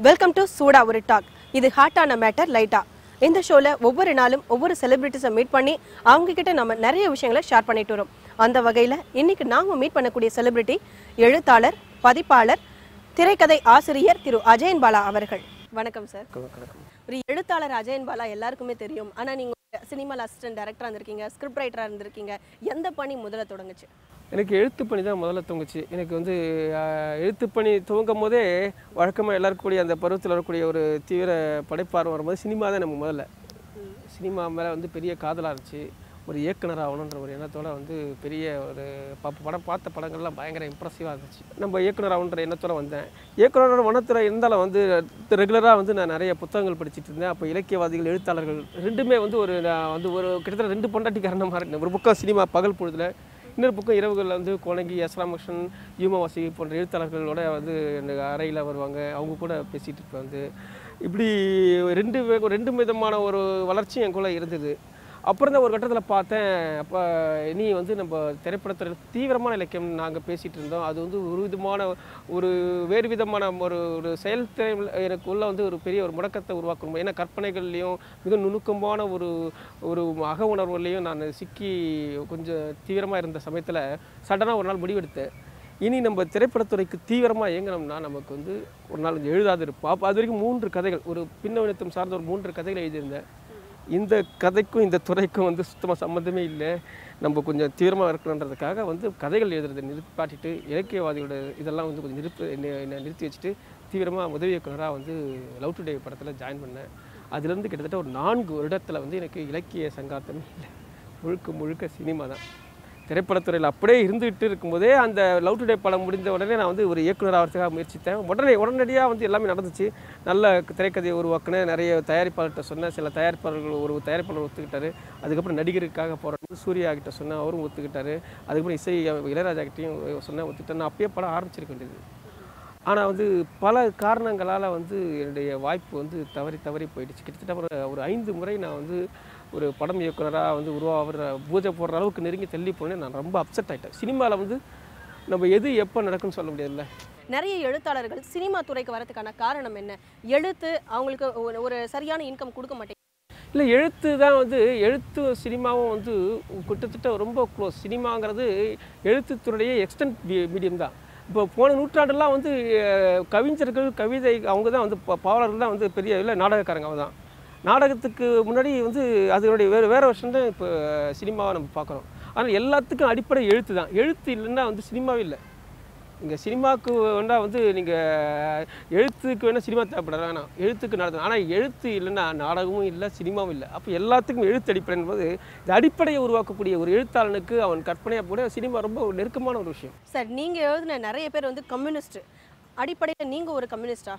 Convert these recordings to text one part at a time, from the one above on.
Welcome to சூடா ஒரு talk இது ஹாட்டான மேட்டர் லைட்டா இந்த ஷோல ஒவ்வொரு நாளும் ஒவ்வொரு செலிபிரிட்டிஸை மீட் பண்ணி அவங்க கிட்ட நம்ம நிறைய விஷயங்களை ஷேர் பண்ணிட்டு வரோம் அந்த வகையில இன்னைக்கு நாம மீட் பண்ணக்கூடிய செலிபிரிட்டி எழுத்தாளர் பதிப்பாளர் திரைக்கதை ஆசிரியர் திரு அஜயன் பாலா அவர்கள் வணக்கம் சார் ஒரு எழுத்தாளர் அஜயன் பாலா எல்லாருக்குமே தெரியும் ஆனா நீங்க சினிமால அசிஸ்டன்ட் டைரக்டரா இருந்திருக்கீங்க ஸ்கிரிப்ட் ரைட்டரா இருந்திருக்கீங்க எந்த பணி முதல்ல தொடங்குச்சு எனக்கு எழுத்து பணி தான் முதல்ல தூங்குச்சு எனக்கு வந்து ஆஹ், எழுத்து பணி துவங்கும் போதே வழக்கமாக எல்லாருக்கும் கூடிய அந்த பருவத்தில் வரக்கூடிய ஒரு தீவிர படைப்பார்வம் வரும்போது சினிமா தான் நம்ம முதல்ல சினிமா மேலே வந்து பெரிய காதலாக இருந்துச்சு ஒரு இயக்குனர் ஆகணுன்ற ஒரு எண்ணத்தோட வந்து பெரிய ஒரு ப படம் பார்த்த படங்கள்லாம் பயங்கர இம்ப்ரெசிவாக இருந்துச்சு நம்ம இயக்குனர் ஆகணுன்ற எண்ணத்தோட வந்தேன் இயக்குனரோட மனத்தில் இருந்தாலும் வந்து ரெகுலராக வந்து நான் நிறைய புத்தகங்கள் படிச்சுட்டு இருந்தேன் அப்போ இலக்கியவாதிகள் எழுத்தாளர்கள் ரெண்டுமே வந்து ஒரு நான் வந்து ஒரு கிட்டத்தட்ட ரெண்டு பொண்டாட்டிக்காரன மாதிரி இருந்தேன் ஒரு பக்கம் சினிமா பகல் பொழுதுல இன்னொரு பக்கம் இரவுகளில் வந்து கோலங்கி எஸ் ராமகிருஷ்ணன் யூமவாசி போன்ற எழுத்தாளர்களோட வந்து இந்த அறையில் வருவாங்க அவங்க கூட பேசிகிட்டு இருப்பேன் வந்து இப்படி ரெண்டு வே- ரெண்டு விதமான ஒரு வளர்ச்சி எனக்குள்ளே இருந்தது அப்புறம் தான் ஒரு கட்டத்தில் பார்த்தேன் அப்போ நீ வந்து நம்ம திரைப்படத்தில் தீவிரமான இலக்கியம் நாங்கள் பேசிகிட்டு இருந்தோம் அது வந்து ஒரு விதமான ஒரு வேறு விதமான ஒரு ஒரு செயல்திறன் எனக்கு உள்ள வந்து ஒரு பெரிய ஒரு முடக்கத்தை உருவாக்கணும் ஏன்னா கற்பனைகள்லையும் மிக நுணுக்கமான ஒரு ஒரு அக உணர்வுலையும் நான் சிக்கி கொஞ்சம் தீவிரமாக இருந்த சமயத்தில் சடனாக ஒரு நாள் முடிவெடுத்தேன் இனி நம்ம திரைப்படத்துறைக்கு தீவிரமாக இயங்கினோம்னா நமக்கு வந்து ஒரு நாள் எழுதாது இருப்போம் அப்போ அது வரைக்கும் மூன்று கதைகள் ஒரு பின்னவனத்தம் சார்ந்த ஒரு மூன்று கதைகள் எழுதியிருந்தேன் இந்த கதைக்கும் இந்த துறைக்கும் வந்து சுத்தமாக சம்மந்தமே இல்லை நம்ம கொஞ்சம் தீவிரமாக இருக்கணுன்றதுக்காக வந்து கதைகள் எழுதுறதை நிறுத்தாட்டிட்டு இலக்கியவாதிகளோட இதெல்லாம் வந்து கொஞ்சம் நிறுத்து என்னை- என்னை நிறுத்தி வச்சுட்டு தீவிரமாக உதவி இயக்குனராக வந்து லவ் டுடே படத்தில் ஜாயின் பண்ணேன் அதுலேருந்து கிட்டத்தட்ட ஒரு நான்கு வருடத்தில் வந்து எனக்கு இலக்கிய சங்காத்தமே இல்லை முழுக்க முழுக்க சினிமா தான் திரைப்படத்துறையில் அப்படியே இருந்துகிட்டு இருக்கும்போதே அந்த லவ் டுடே படம் முடிந்த உடனே நான் வந்து ஒரு இயக்குனர் ஆகிறதுக்காக முயற்சித்தேன் உடனே உடனடியாக வந்து எல்லாமே நடந்துச்சு நல்ல திரைக்கதையை உருவாக்கினேன் நிறைய தயாரிப்பாளர்கிட்ட சொன்னேன் சில தயாரிப்பாளர்கள் ஒரு தயாரிப்பாளர் ஒத்துக்கிட்டாரு அதுக்கப்புறம் நடிகருக்காக போகிறேன் சூர்யா கிட்ட சொன்னேன் அவரும் ஒத்துக்கிட்டாரு அதுக்கப்புறம் இசை இளையராஜா கிட்டையும் சொன்னேன் ஒத்துக்கிட்டேன் நான் அப்பயே படம் ஆரம்பிச்சிருக்க வேண்டியது ஆனால் வந்து பல காரணங்களால் வந்து என்னுடைய வாய்ப்பு வந்து தவறி தவறி போயிடுச்சு கிட்டத்தட்ட ஒரு ஒரு ஐந்து முறை நான் வந்து ஒரு படம் இயக்குனராக வந்து உருவாகிற பூஜை போடுற அளவுக்கு நெருங்கி தள்ளி போனேன் நான் ரொம்ப அப்செட் ஆகிட்டேன் சினிமாவில் வந்து நம்ம எது எப்போ நடக்கும்னு சொல்ல முடியாதுல்ல நிறைய எழுத்தாளர்கள் சினிமா துறைக்கு வரதுக்கான காரணம் என்ன எழுத்து அவங்களுக்கு ஒரு- ஒரு சரியான இன்கம் கொடுக்க மாட்டேங்குது இல்லை எழுத்து தான் வந்து எழுத்து சினிமாவும் வந்து கிட்டத்தட்ட ரொம்ப க்ளோஸ் சினிமாங்கிறது எழுத்துத்துறையே எக்ஸ்டென்ட் மீடியம் தான் இப்போ போன நூற்றாண்டெல்லாம் வந்து அஹ், கவிஞர்கள் கவிதை அவங்க தான் வந்து பா- பாவலர்கள் தான் வந்து பெரிய இல்லை நாடகக்காரங்க அவங்க தான் நாடகத்துக்கு முன்னாடி வந்து அதனுடைய வேறு வேறு வருஷம் தான் இப்போ சினிமாவை நம்ம பார்க்குறோம் ஆனால் எல்லாத்துக்கும் அடிப்படை எழுத்து தான் எழுத்து இல்லைன்னா வந்து சினிமாவே இல்லை இங்கே சினிமாவுக்கு வேணா வந்து நீங்கள் எழுத்துக்கு வேணால் சினிமா தேவைப்பட வேணாம் எழுத்துக்கு நடத்தணும் ஆனால் எழுத்து இல்லைன்னா நாடகமும் இல்லை சினிமாவும் இல்லை அப்போ எல்லாத்துக்கும் எழுத்து அடிப்படை என்பது இந்த அடிப்படையை உருவாக்கக்கூடிய ஒரு எழுத்தாளனுக்கு அவன் கற்பனையாக கூட சினிமா ரொம்ப ஒரு நெருக்கமான ஒரு விஷயம் சார் நீங்க எழுதின நிறைய பேர் வந்து கம்யூனிஸ்ட் அடிப்படையில் நீங்க ஒரு கம்யூனிஸ்டா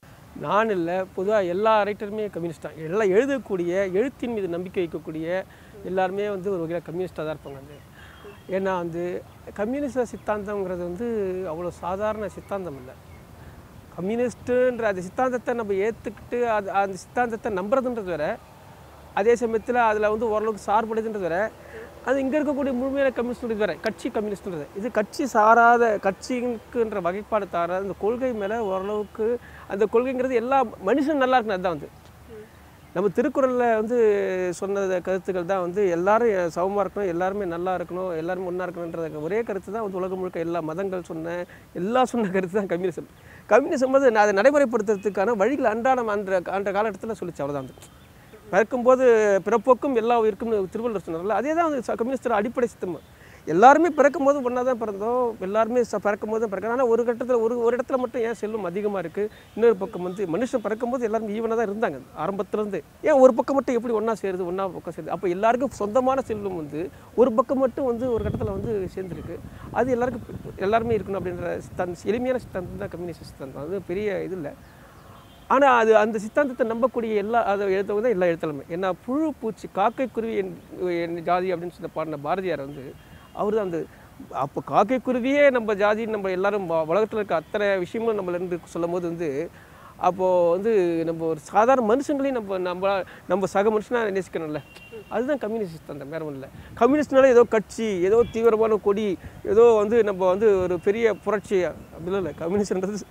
நான் இல்லை பொதுவாக எல்லா ரைட்டருமே கம்யூனிஸ்ட் தான் எல்லாம் எழுதக்கூடிய எழுத்தின் மீது நம்பிக்கை வைக்கக்கூடிய எல்லாருமே வந்து ஒரு வகையில் கம்யூனிஸ்டாக தான் இருப்பாங்க வந்து ஏன்னா வந்து கம்யூனிச சித்தாந்தம்ங்கிறது வந்து அவ்வளோ சாதாரண சித்தாந்தம் இல்லை கம்யூனிஸ்ட்டுன்ற அந்த சித்தாந்தத்தை நம்ம ஏற்றுக்கிட்டு அது அந்த சித்தாந்தத்தை நம்புறதுன்றது வேற அதே சமயத்தில் அதில் வந்து ஓரளவுக்கு சார்புடையதுன்றது வேற அது இங்கே இருக்கக்கூடிய முழுமையான கம்யூனிஸ்ட் வேற கட்சி கம்யூனிஸ்ட்ன்றது இது கட்சி சாராத கட்சிக்குன்ற வகைப்பாடு தாராத அந்த கொள்கை மேலே ஓரளவுக்கு அந்த கொள்கைங்கிறது எல்லா மனுஷன் நல்லா இருக்கணும் அதுதான் வந்து நம்ம திருக்குறளில் வந்து சொன்ன கருத்துக்கள் தான் வந்து எல்லாரும் சமமாக இருக்கணும் எல்லாருமே நல்லா இருக்கணும் எல்லாரும் ஒன்றா இருக்கணுன்ற ஒரே கருத்து தான் வந்து உலகம் முழுக்க எல்லா மதங்கள் சொன்ன எல்லா சொன்ன கருத்து தான் கம்யூனிசம் கம்யூனிசம் வந்து நான் அதை நடைமுறைப்படுத்துறதுக்கான வழிகள் அன்றாடம் அன்ற அந்த காலகட்டத்தில் சொல்லிச்சு அவ்வளோதான் வந்து பிறக்கும்போது பிறப்போக்கும் எல்லா உயிருக்கும்னு திருவள்ளுவர் சொன்னார்ல அதே தான் வந்து கம்யூனிஸ்டர் அடிப்படை சித்தம் எல்லாருமே பிறக்கும்போது ஒன்றா தான் பிறந்தோம் எல்லாருமே ச பிறக்கும்போது தான் பிறக்கிறோம் ஆனால் ஒரு கட்டத்தில் ஒரு ஒரு இடத்துல மட்டும் ஏன் செல்வம் அதிகமாக இருக்குது இன்னொரு பக்கம் வந்து மனுஷன் பிறக்கும்போது எல்லாரும் ஈவனாக தான் இருந்தாங்க ஆரம்பத்துலேருந்து ஏன் ஒரு பக்கம் மட்டும் எப்படி ஒன்றா சேருது ஒன்றா பக்கம் சேருது அப்போ எல்லாருக்கும் சொந்தமான செல்வம் வந்து ஒரு பக்கம் மட்டும் வந்து ஒரு கட்டத்தில் வந்து சேர்ந்துருக்கு அது எல்லாருக்கும் எல்லாருமே இருக்கணும் அப்படின்ற சித்தாந்த எளிமையான சித்தாந்தம் தான் கம்யூனிஸ்ட் சித்தாந்தம் அது பெரிய இது இல்லை ஆனால் அது அந்த சித்தாந்தத்தை நம்பக்கூடிய எல்லா அதை எழுத்தவங்க தான் எல்லா எழுத்தாளுமே ஏன்னா புழு பூச்சி காக்கை குருவி என் என் ஜாதி அப்படின்னு சொல்லி பாடின பாரதியார் வந்து அவர் தான் அந்த அப்போ காக்கை குருவியே நம்ம ஜாதி நம்ம எல்லாரும் உலகத்தில் இருக்க அத்தனை விஷயமும் நம்மள இருந்து சொல்லும் போது வந்து அப்போது வந்து நம்ம ஒரு சாதாரண மனுஷங்களையும் நம்ம நம்ம நம்ம சக மனுஷனாக நேசிக்கணும்ல அதுதான் கம்யூனிஸ்ட் அந்த வேற ஒன்றும் இல்லை கம்யூனிஸ்ட்னால ஏதோ கட்சி ஏதோ தீவிரமான கொடி ஏதோ வந்து நம்ம வந்து ஒரு பெரிய புரட்சி அப்படிலாம் இல்லை கம்யூனிஸ்ட்ன்றது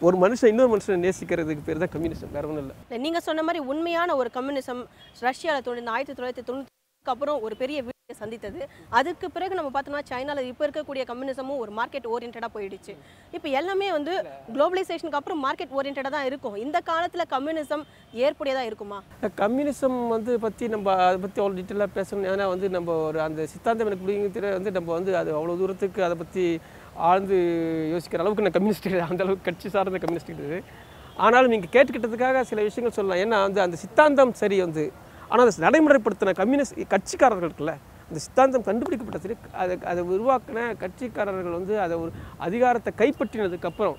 ஒரு மனுஷன் இன்னொரு மனுஷனை நேசிக்கிறதுக்கு பேர் தான் கம்யூனிசம் வேற ஒன்றும் இல்லை இல்ல, நீங்க சொன்ன மாதிரி உண்மையான ஒரு கம்யூனிசம் ரஷ்யாவில் தோன்றி ஆயிரத்தி தொள்ளாயிரத்தி தொண்ணூறுக்கு அப்புறம் ஒரு பெரிய வீழ்ச்சியை சந்தித்தது அதுக்கு பிறகு நம்ம பார்த்தோம்னா சைனால இப்போ இருக்கக்கூடிய கம்யூனிசமும் ஒரு மார்க்கெட் ஓரியன்டாக போயிடுச்சு இப்போ எல்லாமே வந்து குளோபலைசேஷனுக்கு அப்புறம் மார்க்கெட் ஓரியன்டாக தான் இருக்கும் இந்த காலத்துல கம்யூனிசம் ஏற்புடையதா இருக்குமா கம்யூனிசம் வந்து பற்றி நம்ம அதை பற்றி அவ்வளோ டீட்டெயிலாக பேசணும் ஏன்னா வந்து நம்ம ஒரு அந்த சித்தாந்தம் எனக்கு பிடிங்கிறது வந்து நம்ம வந்து அது அவ்வளோ தூரத்துக்கு அதை பற்றி ஆழ்ந்து யோசிக்கிற அளவுக்கு நான் கம்யூனிஸ்ட் கிடையாது அந்த அளவுக்கு கட்சி சார்ந்த கம்யூனிஸ்ட் கிடையாது ஆனாலும் நீங்கள் கேட்டுக்கிட்டதுக்காக சில விஷயங்கள் சொல்லலாம் ஏன்னா வந்து அந்த சித்தாந்தம் சரி வந்து ஆனால் அதை நடைமுறைப்படுத்தின கம்யூனிஸ்ட் கட்சிக்காரர்கள் இருக்குல்ல அந்த சித்தாந்தம் கண்டுபிடிக்கப்பட்ட சரி அதை அதை உருவாக்கின கட்சிக்காரர்கள் வந்து அதை ஒரு அதிகாரத்தை கைப்பற்றினதுக்கப்புறம்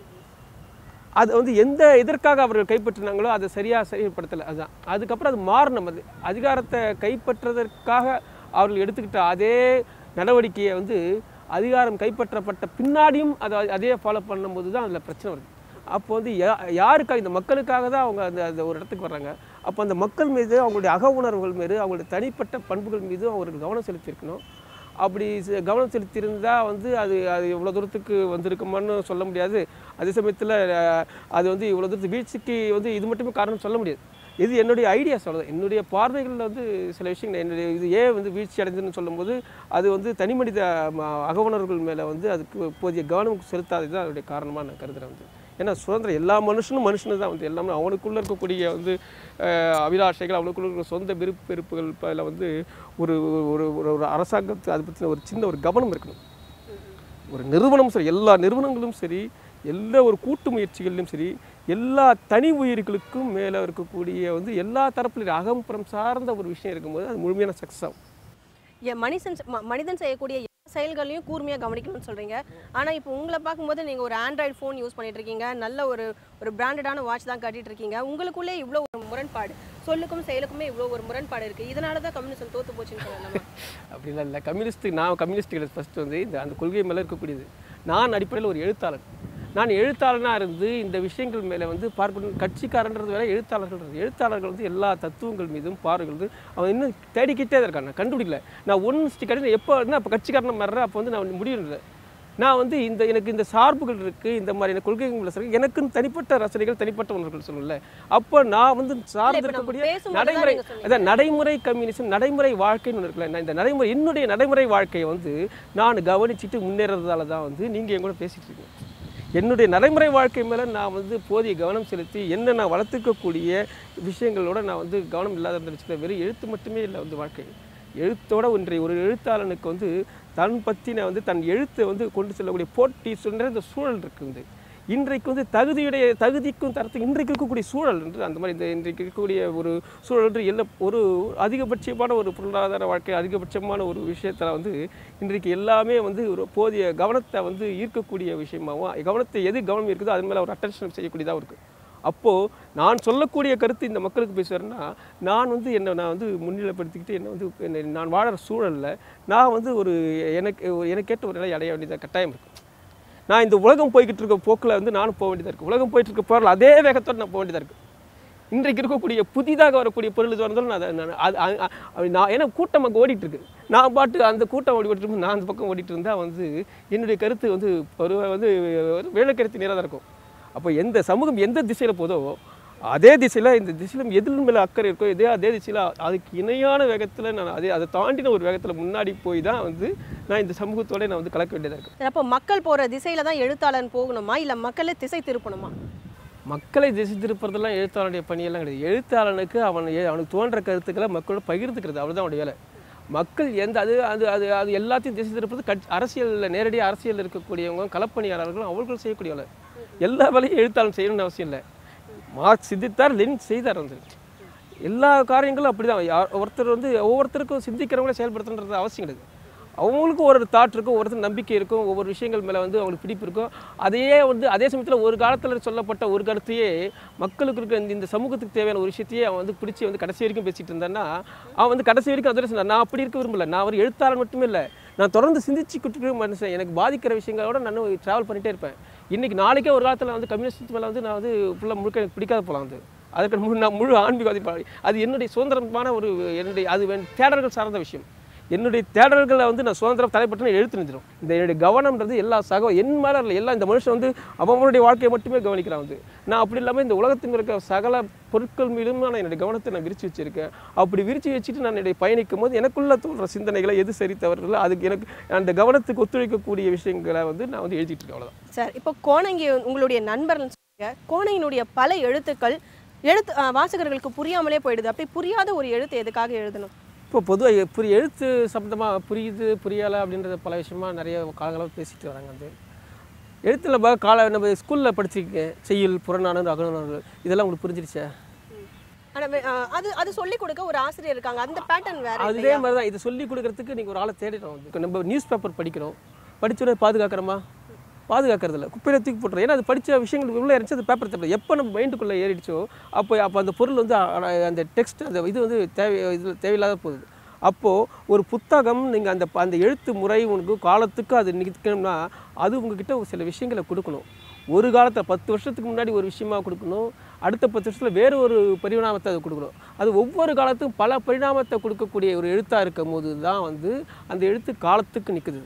அது வந்து எந்த எதற்காக அவர்கள் கைப்பற்றினாங்களோ அதை சரியாக சரிப்படுத்தலை அதுதான் அதுக்கப்புறம் அது மாறணும் அது அதிகாரத்தை கைப்பற்றுவதற்காக அவர்கள் எடுத்துக்கிட்ட அதே நடவடிக்கையை வந்து அதிகாரம் கைப்பற்றப்பட்ட பின்னாடியும் அதை அதே ஃபாலோ பண்ணும்போது தான் அதில் பிரச்சனை வருது அப்போ வந்து யா யாருக்காக இந்த மக்களுக்காக தான் அவங்க அந்த அந்த ஒரு இடத்துக்கு வர்றாங்க அப்போ அந்த மக்கள் மீது அவங்களுடைய அக உணர்வுகள் மீது அவங்களுடைய தனிப்பட்ட பண்புகள் மீது அவர்கள் கவனம் செலுத்தியிருக்கணும் அப்படி செ- கவனம் செலுத்தியிருந்தா வந்து அது அது இவ்வளோ தூரத்துக்கு வந்திருக்குமான்னு சொல்ல முடியாது அதே சமயத்தில் அது வந்து இவ்வளோ தூரத்துக்கு வீழ்ச்சிக்கு வந்து இது மட்டுமே காரணம் சொல்ல முடியாது இது என்னுடைய ஐடியா சொல்லுது என்னுடைய பார்வைகளில் வந்து சில விஷயங்கள் என்னுடைய இது ஏன் வந்து வீழ்ச்சி அடைந்ததுன்னு சொல்லும்போது அது வந்து தனி மனித ம- அகவுணர்வுகள் மேலே வந்து அதுக்கு போதிய கவனம் செலுத்தாதது தான் அதனுடைய காரணமாக நான் கருதுறேன் வந்து ஏன்னா சுதந்திரம் எல்லா மனுஷனும் மனுஷனு தான் வந்து எல்லாமே அவனுக்குள்ளே இருக்கக்கூடிய வந்து அஹ், அபிலாஷைகள் அவனுக்குள்ள இருக்கிற சொந்த விருப்ப வெறுப்புகள் அதில் வந்து ஒரு ஒரு ஒரு ஒரு அரசாங்கத்து அதை பற்றின ஒரு சின்ன ஒரு கவனம் இருக்கணும் ஒரு நிறுவனம் சரி எல்லா நிறுவனங்களும் சரி எல்லா ஒரு கூட்டு முயற்சிகளிலும் சரி எல்லா தனி உயிர்களுக்கும் மேலே இருக்கக்கூடிய வந்து எல்லா தரப்புலையும் அகம்புறம் சார்ந்த ஒரு விஷயம் இருக்கும்போது அது முழுமையான சக்ஸஸ் ஆகும் எ- மனுஷன் செ- ம- மனிதன் செய்யக்கூடிய எல்லா செயல்களையும் கூர்மையாக கவனிக்கணும்னு சொல்றீங்க ஆனா இப்போ உங்களை பார்க்கும்போது நீங்க ஒரு ஆண்ட்ராய்டு ஃபோன் யூஸ் பண்ணிட்டு இருக்கீங்க நல்ல ஒரு ஒரு பிராண்டடான வாட்ச் தான் கட்டிட்டு இருக்கீங்க உங்களுக்குள்ளே இவ்வளோ ஒரு முரண்பாடு சொல்லுக்கும் செயலுக்குமே இவ்வளோ ஒரு முரண்பாடு இருக்கு இதனால தான் கம்யூனிசம் தோத்து போச்சுன்னு சொல்லலாமா அப்படிலாம் இல்லை கம்யூனிஸ்ட் நான் கம்யூனிஸ்ட் கிடையாது ஃபஸ்ட்டு வந்து இந்த அந்த கொள்கை மேலே இருக்கக்கூடியது நான் அடிப்படையில் ஒரு எழுத்தாளர் நான் எழுத்தாளனாக இருந்து இந்த விஷயங்கள் மேலே வந்து பார்க்கணும் கட்சிக்காரன்றது வேற எழுத்தாளர்கள் எழுத்தாளர்கள் வந்து எல்லா தத்துவங்கள் மீதும் பார்வைகள் வந்து அவன் இன்னும் தேடிக்கிட்டே தான் இருக்கான் நான் கண்டுபிடிக்கல நான் ஒன்று ஸ்டிக்கடி எப்போ என்ன அப்போ கட்சிக்காரனை மாறுறேன் அப்போ வந்து நான் முடியல நான் வந்து இந்த எனக்கு இந்த சார்புகள் இருக்குது இந்த மாதிரியான கொள்கைகள் இருக்கு எனக்குன்னு தனிப்பட்ட ரசனைகள் தனிப்பட்ட உணர்வுகள் சொல்லல அப்போ நான் வந்து சார்ந்து இப்ப நம்ம இருக்கக்கூடிய பேசும்போது தான் நடைமுறை நீங்க சொன்னீங்க. அதான் நடைமுறை கம்யூனிசம் நடைமுறை வாழ்க்கைன்னு ஒன்று இருக்குல்ல நான் இந்த நடைமுறை என்னுடைய நடைமுறை வாழ்க்கையை வந்து நான் கவனிச்சுட்டு முன்னேறதால தான் வந்து நீங்கள் என் கூட பேசிட்டு இருக்கீங்க என்னுடைய நடைமுறை வாழ்க்கை மேலே நான் வந்து போதிய கவனம் செலுத்தி என்ன நான் வளர்த்துக்கக்கூடிய விஷயங்களோட நான் வந்து கவனம் இல்லாத இருந்துச்சுல வெறும் எழுத்து மட்டுமே இல்லை வந்து வாழ்க்கை எழுத்தோட ஒன்றை ஒரு எழுத்தாளனுக்கு வந்து தன் பற்றின வந்து தன் எழுத்தை வந்து கொண்டு செல்லக்கூடிய போட்டி சொல்கிற இந்த சூழல் இருக்குது வந்து இன்றைக்கு வந்து தகுதியுடைய தகுதிக்கும் தரத்துக்கு இன்றைக்கு இருக்கக்கூடிய சூழல் என்று அந்த மாதிரி இந்த இன்றைக்கு இருக்கக்கூடிய ஒரு சூழல் என்று எல்லா ஒரு அதிகபட்சமான ஒரு பொருளாதார வாழ்க்கை அதிகபட்சமான ஒரு விஷயத்தில் வந்து இன்றைக்கு எல்லாமே வந்து ஒரு போதிய கவனத்தை வந்து ஈர்க்கக்கூடிய விஷயமாகவும் கவனத்தை எது கவனம் இருக்குதோ அது மேலே ஒரு அட்டென்ஷன் செய்யக்கூடியதாக இருக்குது அப்போது நான் சொல்லக்கூடிய கருத்து இந்த மக்களுக்கு பேசுகிறேன்னா நான் வந்து என்னை நான் வந்து முன்னிலைப்படுத்திக்கிட்டு என்னை வந்து என்னை நான் வாழற சூழலில் நான் வந்து ஒரு எனக்கு ஒரு எனக்கேற்ற ஒரு நிலை அடைய வேண்டியதாக கட்டாயம் இருக்கும் நான் இந்த உலகம் போய்கிட்டு இருக்க போக்கில் வந்து நானும் போக வேண்டியதாக இருக்குது உலகம் போயிட்டு இருக்க போகிற அதே வேகத்தோடு நான் போக வேண்டியதாக இருக்குது இன்றைக்கு இருக்கக்கூடிய புதிதாக வரக்கூடிய பொருள் எதுவாக இருந்தாலும் நான் அதை நான் அது அ- அ- அது நான் ஏன்னா கூட்டம் அங்கே ஓடிட்டு இருக்கு நான் பாட்டு அந்த கூட்டம் ஓடி ஓடிட்டு இருக்கும்போது நான் அந்த பக்கம் ஓடிட்டு இருந்தால் வந்து என்னுடைய கருத்து வந்து ஒரு வந்து ஒரு வேலைக்கருத்து நேராக தான் இருக்கும் அப்போ எந்த சமூகம் எந்த திசையில் போதோ அதே திசையில் இந்த திசையிலும் எதில் மேலே அக்கறை இருக்கோ இதே அதே திசையில் அதுக்கு இணையான வேகத்தில் நான் அதே அதை தாண்டின ஒரு வேகத்தில் முன்னாடி போய் தான் வந்து நான் இந்த சமூகத்தோட நான் வந்து கலக்க வேண்டியதாக இருக்கு அப்போ மக்கள் போற திசையில தான் எழுத்தாளன் போகணுமா இல்ல மக்களே திசை திருப்பணுமா மக்களை திசை திருப்புறதெல்லாம் எழுத்தாளனுடைய பணியெல்லாம் கிடையாது எழுத்தாளனுக்கு அவன் எ- அவனுக்கு தோன்ற கருத்துக்களை மக்களோட பகிர்ந்துக்கிறது அவ்வளோதான் அவனுடைய வேலை மக்கள் எந்த அது அது அது அது எல்லாத்தையும் திசை திருப்பது கட்சி அரசியலில் நேரடியாக அரசியலில் இருக்கக்கூடியவங்க களப்பணியாளர்களும் அவர்கள் செய்யக்கூடிய வேலை எல்லா வேலையும் எழுத்தாளன் செய்யணும்னு அவசியம் இல்லை மார்க் சிந்தித்தார் லெனின் செய்தார் வந்து எல்லா காரியங்களும் அப்படிதான் யார் ஒருத்தர் வந்து ஒவ்வொருத்தருக்கும் சிந்திக்கிறவங்களே செயல்படுத்துன்றது அவசியம் கிடையாது அவங்களுக்கு ஒரு தாட் இருக்கும் ஒருத்தர் நம்பிக்கை இருக்கும் ஒவ்வொரு விஷயங்கள் மேலே வந்து அவங்களுக்கு பிடிப்பு இருக்கும் அதையே வந்து அதே சமயத்தில் ஒரு காலத்தில் சொல்லப்பட்ட ஒரு கருத்தையே மக்களுக்கு இருக்கிற இந்த- இந்த சமூகத்துக்கு தேவையான ஒரு விஷயத்தையே அவன் வந்து பிடிச்சி வந்து கடைசி வரைக்கும் பேசிட்டு இருந்தான்னா அவன் வந்து கடைசி வரைக்கும் அதோட சொன்னான் நான் அப்படி இருக்க விரும்பல நான் ஒரு எழுத்தாளர் மட்டுமே இல்லை நான் தொடர்ந்து சிந்திச்சுக்கிட்டு இருக்க மனுஷன் எனக்கு பாதிக்கிற விஷயங்களோட நான் ட்ராவல் பண்ணிட்டே இருப்பேன் இன்னைக்கு நாளைக்கே ஒரு காலத்தில் வந்து கம்யூனிஸ்ட் மேலே வந்து நான் வந்து ஃபுல்லாக முழுக்க எனக்கு பிடிக்காத போகலாம் வந்து அதுக்கு முழு நான் முழு ஆன்மீகவாதி பா- அது என்னுடைய சுதந்திரமான ஒரு என்னுடைய அது வேண்- தேடல்கள் சார்ந்த விஷயம் என்னுடைய தேடல்களை வந்து நான் சுதந்திரம் தலைப்பட்டு நான் எழுத்து நிறுத்திடும் இந்த என்னுடைய கவனம்ன்றது எல்லா சக என் மேலே இல்லை எல்லா இந்த மனுஷன் வந்து அவனுடைய வாழ்க்கையை மட்டுமே கவனிக்கிறான் வந்து நான் அப்படி இல்லாமல் இந்த உலகத்தில் இருக்க சகல பொருட்கள் மீதும் நான் என்னுடைய கவனத்தை நான் விரிச்சு வச்சிருக்கேன் அப்படி விரிச்சு வச்சுட்டு நான் என்னுடைய பயணிக்கும் போது எனக்குள்ள தோன்ற சிந்தனைகளை எது சரி தவறுகளோ அதுக்கு எனக்கு அந்த கவனத்துக்கு ஒத்துழைக்கக்கூடிய விஷயங்களை வந்து நான் வந்து எழுதிட்டு இருக்கேன் அவ்வளோதான் சார் இப்போ கோணங்கி உங்களுடைய நண்பர்னு சொல்லுங்க கோணங்கினுடைய பல எழுத்துக்கள் எழுத்து ஆ, வாசகர்களுக்கு புரியாமலே போயிடுது அப்படி புரியாத ஒரு எழுத்து எதுக்காக எழுதணும் இப்போ பொதுவாக புரிய எழுத்து சம்மந்தமாக புரியுது புரியலை அப்படின்றத பல விஷயமா நிறைய காலங்களாக பேசிட்டு வராங்க வந்து எழுத்துல பா கால நம்ம ஸ்கூலில் படிச்சிருக்கேன் செய்யுள் புறநானூறு அகநானூறு இதெல்லாம் உங்களுக்கு புரிஞ்சிருச்சா ஆனா வே- ஆ, அது அது சொல்லி கொடுக்க ஒரு ஆசிரியர் இருக்காங்க அந்த பேட்டர்ன் வேற அதே இல்லையா? மாதிரி தான் இது சொல்லி கொடுக்கறதுக்கு நீங்கள் ஒரு ஆளை தேடிட்டோம் வந்து நம்ம நியூஸ் பேப்பர் படிக்கிறோம் படிச்சோடனே பாதுகாக்கிறோமா பாதுகாக்கிறது இல்லை குப்பையில தூக்கி போட்டுறோம் ஏன்னா அது படித்த விஷயங்கள் உள்ளே இருந்துச்சு அது பேப்பர் தேவை எப்போ நம்ம மைண்டுக்குள்ளே ஏறிடுச்சோ அப்போ அப்போ அந்த பொருள் வந்து அ- அ- அந்த டெக்ஸ்ட் அந்த இது வந்து தேவை இது தேவையில்லாத போகுது அப்போது ஒரு புத்தகம் நீங்கள் அந்த ப- அந்த எழுத்து முறை உங்களுக்கு காலத்துக்கு அது நிற்கணும்னா அது உங்ககிட்ட ஒரு சில விஷயங்களை கொடுக்கணும் ஒரு காலத்தில் பத்து வருஷத்துக்கு முன்னாடி ஒரு விஷயமா கொடுக்கணும் அடுத்த பத்து வருஷத்தில் வேறு ஒரு பரிணாமத்தை அது கொடுக்கணும் அது ஒவ்வொரு காலத்துக்கும் பல பரிணாமத்தை கொடுக்கக்கூடிய ஒரு எழுத்தாக இருக்கும் போது தான் வந்து அந்த எழுத்து காலத்துக்கு நிற்குது